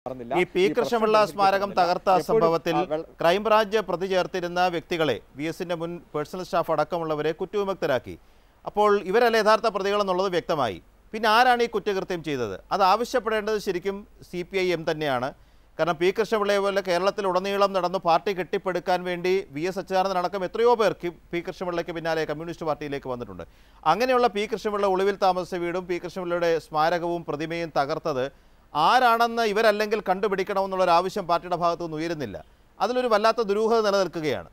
മാറുന്നില്ല. ഈ പി ഈ കൃഷ്ണപിള്ള പ്രശ്നം സ്മാരകം തകർത്ത എപ്പോഴും, സംഭവത്തിൽ ആ, വെള്ള- ക്രൈംബ്രാഞ്ച് പ്രതി ചേർത്തിരുന്ന വ്യക്തികളെ വി എസിന്റെ മുൻ പേഴ്സണൽ സ്റ്റാഫ് അടക്കമുള്ളവരെ കുറ്റവിമുക്തരാക്കി അപ്പോൾ ഇവരല്ല യഥാർത്ഥ പ്രതികളെന്നുള്ളത് വ്യക്തമായി പിന്നെ ആരാണ് ഈ കുറ്റകൃത്യം ചെയ്തത് അത് ആവശ്യപ്പെടേണ്ടത് ശരിക്കും സി പി ഐ എം തന്നെയാണ് കാരണം പി കൃഷ്ണപിള്ളയെ പോലെ കേരളത്തിൽ ഉടനീളം നടന്ന് പാർട്ടി കെട്ടിപ്പടുക്കാൻ വേണ്ടി വി എസ് അച്യുതാനന്ദൻ അടക്കം എത്രയോ പേർ കി- പി കൃഷ്ണപിള്ളയ്ക്ക് പിന്നാലെ കമ്മ്യൂണിസ്റ്റ് പാർട്ടിയിലേക്ക് വന്നിട്ടുണ്ട് അങ്ങനെയുള്ള പി കൃഷ്ണപിള്ള ഒളിവിൽ താമസിച്ച വീടും പി കൃഷ്ണപിള്ളയുടെ സ്മാരകവും പ്രതിമയും തകർത്തത് ആരാണെന്ന് ഇവരല്ലെങ്കിൽ കണ്ടുപിടിക്കണമെന്നുള്ളൊരു ആവശ്യം പാർട്ടിയുടെ ഭാഗത്തു നിന്ന് ഉയരുന്നില്ല അതിലൊരു വല്ലാത്ത ദുരൂഹത നിലനിൽക്കുകയാണ്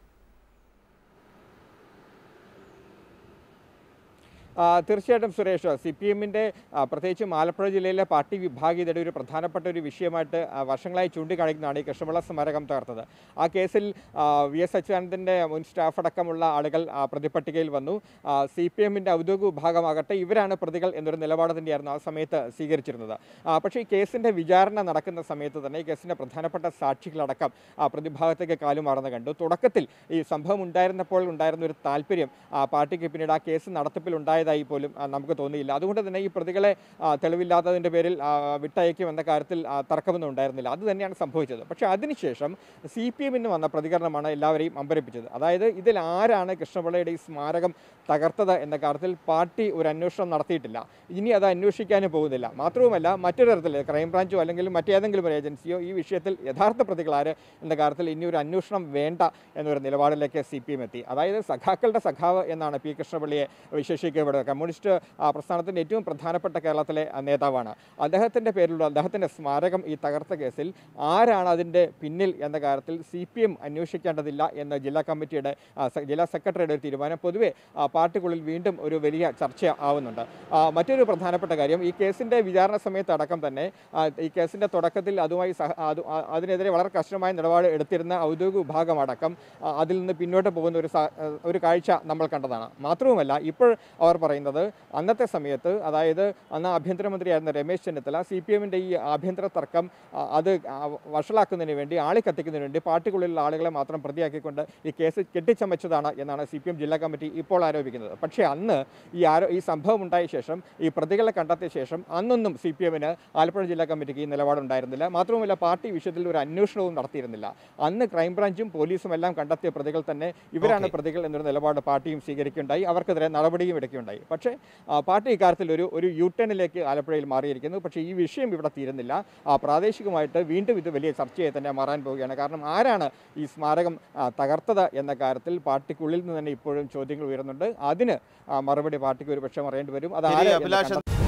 ആ, തീർച്ചയായിട്ടും സുരേഷ് സി പി എമ്മിൻ്റെ പ്രത്യേകിച്ചും ആലപ്പുഴ ജില്ലയിലെ പാർട്ടി വിഭാഗീയതയുടെ ഒരു പ്രധാനപ്പെട്ട ഒരു വിഷയമായിട്ട് ആ, വർഷങ്ങളായി ചൂണ്ടിക്കാണിക്കുന്നതാണ് ഈ കൃഷ്ണപിള്ള സ്മാരകം തകർത്തത് ആ കേസിൽ വി എസ് അച്യുതാനന്ദൻ്റെ മുൻ സ്റ്റാഫ് അടക്കമുള്ള ആളുകൾ ആ, പ്രതിപട്ടികയിൽ വന്നു സി പി എമ്മിൻ്റെ ഔദ്യോഗിക വിഭാഗമാകട്ടെ ഇവരാണ് പ്രതികൾ എന്നൊരു നിലപാട് തന്നെയായിരുന്നു ആ സമയത്ത് സ്വീകരിച്ചിരുന്നത് ആ, പക്ഷേ ഈ കേസിൻ്റെ വിചാരണ നടക്കുന്ന സമയത്ത് തന്നെ ഈ കേസിൻ്റെ പ്രധാനപ്പെട്ട സാക്ഷികളടക്കം ആ, പ്രതിഭാഗത്തേക്ക് കാലുമാറുന്ന കണ്ടു തുടക്കത്തിൽ ഈ സംഭവം ഉണ്ടായിരുന്നപ്പോൾ ഉണ്ടായിരുന്ന ഒരു താല്പര്യം ആ, പാർട്ടിക്ക് പിന്നീട് ആ കേസ് നടത്തിപ്പിൽ ഉണ്ടായതായി പോലും ആ, നമുക്ക് തോന്നിയില്ല അതുകൊണ്ട് തന്നെ ഈ പ്രതികളെ ആ, തെളിവില്ലാത്തതിൻ്റെ പേരിൽ ആ, വിട്ടയക്കും എന്ന കാര്യത്തിൽ ആ, തർക്കമൊന്നും ഉണ്ടായിരുന്നില്ല അത് തന്നെയാണ് സംഭവിച്ചത് പക്ഷേ അതിനുശേഷം സി പി എമ്മിന് വന്ന പ്രതികരണമാണ് എല്ലാവരെയും അമ്പരപ്പിച്ചത് അതായത് ഇതിൽ ആരാണ് കൃഷ്ണപിള്ളയുടെ ഈ സ്മാരകം തകർത്തത് എന്ന കാര്യത്തിൽ പാർട്ടി ഒരു അന്വേഷണം നടത്തിയിട്ടില്ല ഇനി അത് അന്വേഷിക്കാനും പോകുന്നില്ല മാത്രവുമല്ല മറ്റൊരു തരത്തിൽ ക്രൈംബ്രാഞ്ചോ അല്ലെങ്കിൽ മറ്റേതെങ്കിലും ഒരു ഏജൻസിയോ ഈ വിഷയത്തിൽ യഥാർത്ഥ പ്രതികളാര് എന്ന കാര്യത്തിൽ ഇനി ഒരു അന്വേഷണം വേണ്ട എന്നൊരു നിലപാടിലേക്ക് സി പി എം എത്തി അതായത് സഖാക്കളുടെ സഖാവ് എന്നാണ് പി കൃഷ്ണപിള്ളിയെ വിശേഷിക്കപ്പെടുന്നത് കമ്മ്യൂണിസ്റ്റ് ആ, പ്രസ്ഥാനത്തിൻ്റെ ഏറ്റവും പ്രധാനപ്പെട്ട കേരളത്തിലെ ആ, നേതാവാണ് അദ്ദേഹത്തിൻ്റെ പേരിലുള്ള അദ്ദേഹത്തിൻ്റെ സ്മാരകം ഈ തകർത്ത കേസിൽ ആരാണ് അതിൻ്റെ പിന്നിൽ എന്ന കാര്യത്തിൽ സി പി എം അന്വേഷിക്കേണ്ടതില്ല എന്ന് ജില്ലാ കമ്മിറ്റിയുടെ ആ, സെ- ജില്ലാ സെക്രട്ടറിയുടെ ഒരു തീരുമാനം പൊതുവെ ആ, പാർട്ടിക്കുള്ളിൽ വീണ്ടും ഒരു വലിയ ചർച്ച ആവുന്നുണ്ട് ആ, മറ്റൊരു പ്രധാനപ്പെട്ട കാര്യം ഈ കേസിൻ്റെ വിചാരണ സമയത്ത് അടക്കം തന്നെ ആ, ഈ കേസിൻ്റെ തുടക്കത്തിൽ അതുമായി സഹ അത് ആ- അതിനെതിരെ വളരെ കർശനമായ നിലപാട് എടുത്തിരുന്ന ഔദ്യോഗിക വിഭാഗമടക്കം ആ, അതിൽ നിന്ന് പിന്നോട്ട് പോകുന്ന ഒരു സ- ഒരു കാഴ്ച നമ്മൾ കണ്ടതാണ് മാത്രവുമല്ല ഇപ്പോൾ അവർ പറയുന്നത് അന്നത്തെ സമയത്ത് അതായത് അന്ന് ആഭ്യന്തരമന്ത്രിയായിരുന്ന രമേശ് ചെന്നിത്തല സി പി എമ്മിൻ്റെ ഈ ആഭ്യന്തര തർക്കം ആ, അത് ആ, വഷളാക്കുന്നതിന് വേണ്ടി ആളി കത്തിക്കുന്നതിന് വേണ്ടി പാർട്ടിക്കുള്ളിലുള്ള ആളുകളെ മാത്രം പ്രതിയാക്കിക്കൊണ്ട് ഈ കേസ് കെട്ടിച്ചമച്ചതാണ് എന്നാണ് സി പി എം ജില്ലാ കമ്മിറ്റി ഇപ്പോൾ ആരോപിക്കുന്നത് പക്ഷേ അന്ന് ഈ ആരോ ഈ സംഭവം ഉണ്ടായ ശേഷം ഈ പ്രതികളെ കണ്ടെത്തിയ ശേഷം അന്നൊന്നും സി പി എമ്മിന് ആലപ്പുഴ ജില്ലാ കമ്മിറ്റിക്ക് ഈ നിലപാടുണ്ടായിരുന്നില്ല മാത്രവുമല്ല പാർട്ടി വിഷയത്തിൽ ഒരു അന്വേഷണവും നടത്തിയിരുന്നില്ല അന്ന് ക്രൈംബ്രാഞ്ചും പോലീസും എല്ലാം കണ്ടെത്തിയ പ്രതികൾ തന്നെ ഇവരാണ് Okay. പ്രതികൾ എന്നൊരു നിലപാട് പാർട്ടിയും സ്വീകരിക്കുകയുണ്ടായി അവർക്കെതിരെ നടപടിയും എടുക്കുകയുണ്ടായി പക്ഷേ ആ, പാർട്ടി ഇക്കാര്യത്തിൽ ഒരു ഒരു യു ടേണിലേക്ക് ആലപ്പുഴയിൽ മാറിയിരിക്കുന്നു പക്ഷേ ഈ വിഷയം ഇവിടെ തീരുന്നില്ല ആ, പ്രാദേശികമായിട്ട് വീണ്ടും ഇത് വലിയ ചർച്ചയായി തന്നെ മാറാൻ പോവുകയാണ് കാരണം ആരാണ് ഈ സ്മാരകം ആ, തകർത്തത് എന്ന കാര്യത്തിൽ പാർട്ടിക്കുള്ളിൽ നിന്ന് തന്നെ ഇപ്പോഴും ചോദ്യങ്ങൾ ഉയരുന്നുണ്ട് അതിന് ആ, മറുപടി പാർട്ടിക്ക് ഒരു പക്ഷേ പറയേണ്ടി വരും അത് ശരി, ആര് എന്ന് അഭിലാഷ് കണ്ടെത്താൻ